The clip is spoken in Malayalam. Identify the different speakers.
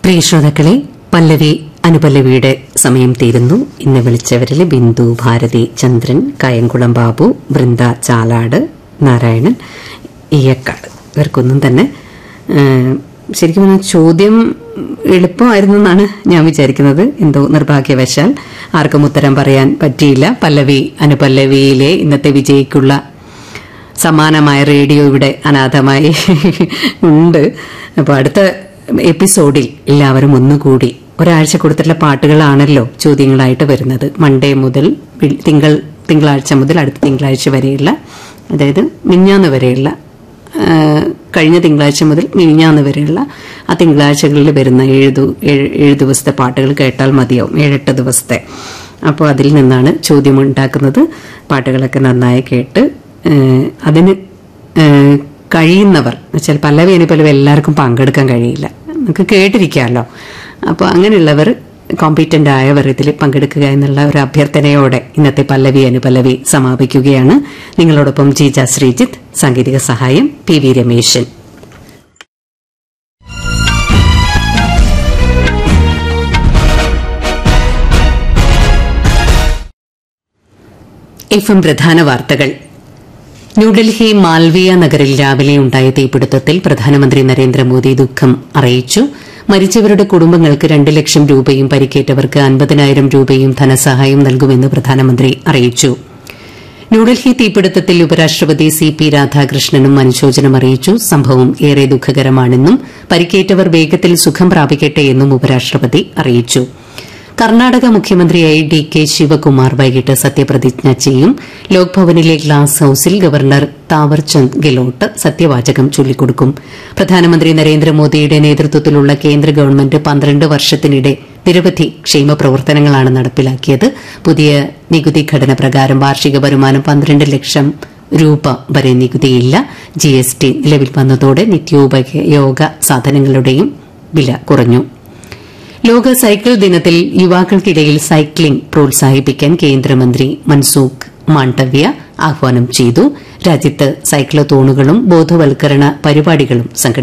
Speaker 1: പ്രിയ ശ്രോതാക്കളെ പല്ലവി അനുപല്ലവിയുടെ സമയം തീരുന്നു ഇന്ന് വിളിച്ചവരിൽ ബിന്ദു ഭാരതി ചന്ദ്രൻ കായംകുളം ബാബു വൃന്ദ ചാലാട് നാരായണൻ ഈയക്കാട് ഇവർക്കൊന്നും തന്നെ ആ, ശരിക്കും പറഞ്ഞാൽ ചോദ്യം എളുപ്പമായിരുന്നു എന്നാണ് ഞാൻ വിചാരിക്കുന്നത് എന്തോ നിർഭാഗ്യവശാൽ ആർക്കും ഉത്തരം പറയാൻ പറ്റിയില്ല പല്ലവി അനുപല്ലവിയിലെ ഇന്നത്തെ വിജയിക്കുള്ള സമാനമായ റേഡിയോ ഇവിടെ അനാഥമായി ഉണ്ട് അപ്പോൾ അടുത്ത എപ്പിസോഡിൽ എല്ലാവരും ഒന്നുകൂടി ഒരാഴ്ച കൊടുത്തിട്ടുള്ള പാട്ടുകളാണല്ലോ ചോദ്യങ്ങളായിട്ട് വരുന്നത് മൺഡേ മുതൽ വി- തിങ്കൾ തിങ്കളാഴ്ച മുതൽ അടുത്ത തിങ്കളാഴ്ച വരെയുള്ള അതായത് മിഞ്ഞാന്ന് വരെയുള്ള ആ, കഴിഞ്ഞ തിങ്കളാഴ്ച മുതൽ മിനിഞ്ഞാന്ന് വരെയുള്ള ആ തിങ്കളാഴ്ചകളിൽ വരുന്ന ഏഴ് ദു- ഏഴ് ഏഴ് ദിവസത്തെ പാട്ടുകൾ കേട്ടാൽ മതിയാവും ഏഴെട്ട് ദിവസത്തെ അപ്പോൾ അതിൽ നിന്നാണ് ചോദ്യം ഉണ്ടാക്കുന്നത് പാട്ടുകളൊക്കെ നന്നായി കേട്ട് ഏഹ്, അതിന് ഏഹ്, കഴിയുന്നവർ എന്നുവെച്ചാൽ പല്ലവി പലവി എല്ലാവർക്കും പങ്കെടുക്കാൻ കഴിയില്ല നമുക്ക് കേട്ടിരിക്കാമല്ലോ അപ്പോൾ അങ്ങനെയുള്ളവർ കോമ്പീറ്റന്റ് ആയവർ ഇതിൽ പങ്കെടുക്കുക എന്നുള്ള ഒരു അഭ്യർത്ഥനയോടെ ഇന്നത്തെ പല്ലവി അനുപല്ലവി സമാപിക്കുകയാണ് നിങ്ങളോടൊപ്പം ജീജ ശ്രീജിത്ത് സാങ്കേതിക സഹായം P V Rameshan F M പ്രധാന വാർത്തകൾ ന്യൂഡൽഹി മാൽവിയ നഗറിൽ രാവിലെ ഉണ്ടായ തീപിടുത്തത്തിൽ പ്രധാനമന്ത്രി നരേന്ദ്രമോദി ദുഃഖം അറിയിച്ചു മരിച്ചവരുടെ കുടുംബങ്ങൾക്ക് രണ്ട് ലക്ഷം രൂപയും പരിക്കേറ്റവർക്ക് അൻപതിനായിരം രൂപയും ധനസഹായം നൽകുമെന്ന് പ്രധാനമന്ത്രി അറിയിച്ചു ന്യൂഡൽഹി തീപിടുത്തത്തിൽ ഉപരാഷ്ട്രപതി സി പി രാധാകൃഷ്ണനും അനുശോചനം അറിയിച്ചു സംഭവം ഏറെ ദുഃഖകരമാണെന്നും പരിക്കേറ്റവർ വേഗത്തിൽ സുഖം പ്രാപിക്കട്ടെ എന്നും ഉപരാഷ്ട്രപതി അറിയിച്ചു കർണാടക മുഖ്യമന്ത്രിയായി ഡി കെ ശിവകുമാർ വൈകിട്ട് സത്യപ്രതിജ്ഞ ചെയ്യും ലോക്ഭവനിലെ ഗ്ലാസ് ഹൌസിൽ ഗവർണർ താവർചന്ദ് ഗെലോട്ട് സത്യവാചകം ചൊല്ലിക്കൊടുക്കും പ്രധാനമന്ത്രി നരേന്ദ്രമോദിയുടെ നേതൃത്വത്തിലുള്ള കേന്ദ്ര ഗവൺമെന്റ് പന്ത്രണ്ട് വർഷത്തിനിടെ നിരവധി ക്ഷേമ പ്രവർത്തനങ്ങളാണ് നടപ്പിലാക്കിയത് പുതിയ നികുതി ഘടന പ്രകാരം വാർഷിക വരുമാനം പന്ത്രണ്ട് ലക്ഷം രൂപ വരെ നികുതിയില്ല ജിഎസ്ടി നിലവിൽ വന്നതോടെ നിത്യോപയോഗ സാധനങ്ങളുടെയും വില കുറഞ്ഞു ലോക സൈക്കിൾ ദിനത്തിൽ യുവാക്കൾക്കിടയിൽ സൈക്ലിംഗ് പ്രോത്സാഹിപ്പിക്കാൻ കേന്ദ്രമന്ത്രി മൻസൂഖ് മാണ്ഡവ്യ ആഹ്വാനം ചെയ്തു രാജ്യത്ത് സൈക്ലത്തോണുകളും ബോധവൽക്കരണ പരിപാടികളും സംഘടിപ്പിച്ചു